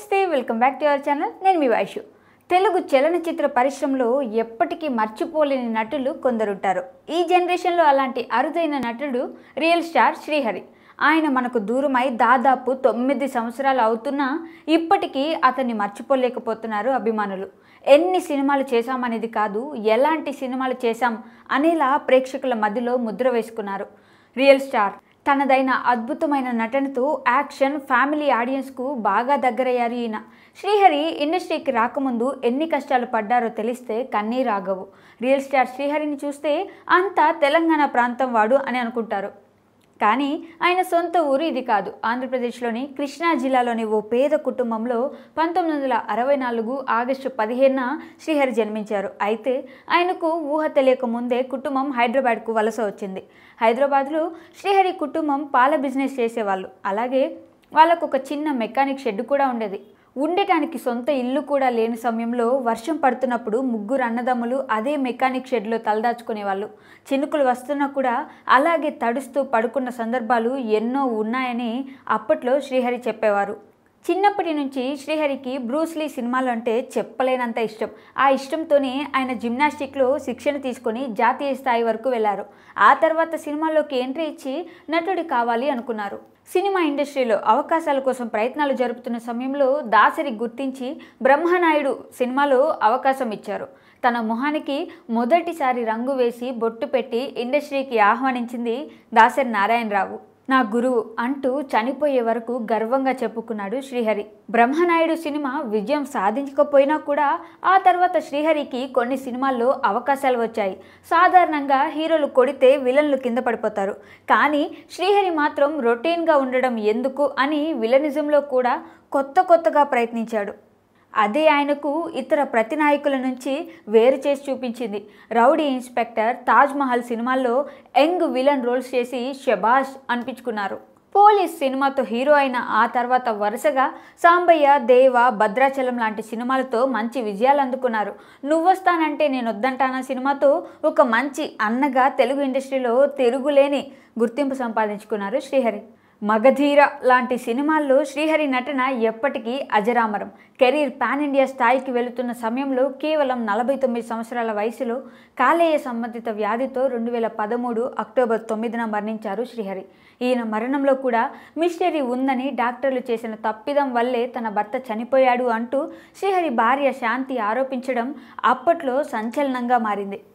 నమస్తే welcome back to our channel నేను మీ వైషు తెలుగు చలనచిత్ర పరిశ్రమలో ఎప్పటికీ మర్చిపోలేని నటులు కొందరుంటారు ఈ జనరేషన్లో అలాంటి అరుదైన నటుడు రియల్ స్టార్ శ్రీహరి ఆయన మనకు దూరమై దాదాపు తొమ్మిది సంవత్సరాలు అవుతున్నా ఇప్పటికీ అతన్ని మర్చిపోలేకపోతున్నారు అభిమానులు ఎన్ని సినిమాలు చేశామనేది కాదు ఎలాంటి సినిమాలు చేశాం అనేలా ప్రేక్షకుల మధ్యలో ముద్ర వేసుకున్నారు రియల్ స్టార్ తనదైన అద్భుతమైన నటనతో యాక్షన్ ఫ్యామిలీ ఆడియన్స్కు బాగా దగ్గరయ్యారు ఈయన శ్రీహరి ఇండస్ట్రీకి రాకముందు ఎన్ని కష్టాలు పడ్డారో తెలిస్తే కన్నీరాగవు రియల్ స్టార్ శ్రీహరిని చూస్తే అంతా తెలంగాణ ప్రాంతం వాడు అని అనుకుంటారు కానీ ఆయన సొంత ఊరు ఇది కాదు ఆంధ్రప్రదేశ్లోని కృష్ణా జిల్లాలోని ఓ పేద కుటుంబంలో పంతొమ్మిది వందల అరవై నాలుగు ఆగస్టు పదిహేనున శ్రీహరి జన్మించారు అయితే ఆయనకు ఊహ తెలియక ముందే కుటుంబం హైదరాబాద్కు వలస వచ్చింది హైదరాబాద్లో శ్రీహరి కుటుంబం పాల బిజినెస్ చేసేవాళ్ళు అలాగే వాళ్ళకు ఒక చిన్న మెకానిక్ షెడ్ కూడా ఉండేది ఉండటానికి సొంత ఇల్లు కూడా లేని సమయంలో వర్షం పడుతున్నప్పుడు ముగ్గురు అన్నదమ్ములు అదే మెకానిక్ షెడ్లో తలదాచుకునేవాళ్ళు చినుకులు వస్తున్నా కూడా అలాగే తడుస్తూ పడుకున్న సందర్భాలు ఎన్నో ఉన్నాయని అప్పట్లో శ్రీహరి చెప్పేవారు చిన్నప్పటి నుంచి శ్రీహరికి బ్రూస్లీ సినిమాలు అంటే చెప్పలేనంత ఇష్టం ఆ ఇష్టంతోనే ఆయన జిమ్నాస్టిక్లో శిక్షణ తీసుకొని జాతీయ స్థాయి వరకు వెళ్ళారు ఆ తర్వాత సినిమాల్లోకి ఎంట్రీ ఇచ్చి నటుడి కావాలి అనుకున్నారు సినిమా ఇండస్ట్రీలో అవకాశాల కోసం ప్రయత్నాలు జరుపుతున్న సమయంలో దాసరి గుర్తించి బ్రహ్మనాయుడు సినిమాలో అవకాశం ఇచ్చారు తన మొహానికి మొదటిసారి రంగు వేసి బొట్టు పెట్టి ఇండస్ట్రీకి ఆహ్వానించింది దాసరి నారాయణరావు నా గురువు అంటూ చనిపోయే వరకు గర్వంగా చెప్పుకున్నాడు శ్రీహరి బ్రహ్మనాయుడు సినిమా విజయం సాధించకపోయినా కూడా ఆ తర్వాత శ్రీహరికి కొన్ని సినిమాల్లో అవకాశాలు వచ్చాయి సాధారణంగా హీరోలు కొడితే విలన్లు కింద పడిపోతారు కానీ శ్రీహరి మాత్రం రొటీన్గా ఉండడం ఎందుకు అని విలనిజంలో కూడా కొత్త కొత్తగా ప్రయత్నించాడు అదే ఆయనకు ఇతర ప్రతినాయకుల నుంచి వేరు చేసి చూపించింది రౌడీ ఇన్స్పెక్టర్ తాజ్ మహల్ సినిమాల్లో యంగ్ విలన్ రోల్స్ చేసి షబాష్ అనిపించుకున్నారు పోలీస్ సినిమాతో హీరో అయిన ఆ తర్వాత వరుసగా సాంబయ్య దేవ భద్రాచలం లాంటి సినిమాలతో మంచి విజయాలు అందుకున్నారు నువ్వొస్తానంటే నేను వద్దంటానా సినిమాతో ఒక మంచి అన్నగా తెలుగు ఇండస్ట్రీలో తిరుగులేని గుర్తింపు సంపాదించుకున్నారు శ్రీహరి మగధీర లాంటి సినిమాల్లో శ్రీహరి నటన ఎప్పటికీ అజరామరం కెరీర్ పాన్ ఇండియా స్థాయికి వెళుతున్న సమయంలో కేవలం నలభై తొమ్మిది సంవత్సరాల వయసులో కాలేయ సంబంధిత వ్యాధితో రెండు వేల పదమూడు అక్టోబర్ తొమ్మిదిన మరణించారు శ్రీహరి ఈయన మరణంలో కూడా మిస్టరీ ఉందని డాక్టర్లు చేసిన తప్పిదం వల్లే తన భర్త చనిపోయాడు అంటూ శ్రీహరి భార్య శాంతి ఆరోపించడం అప్పట్లో సంచలనంగా మారింది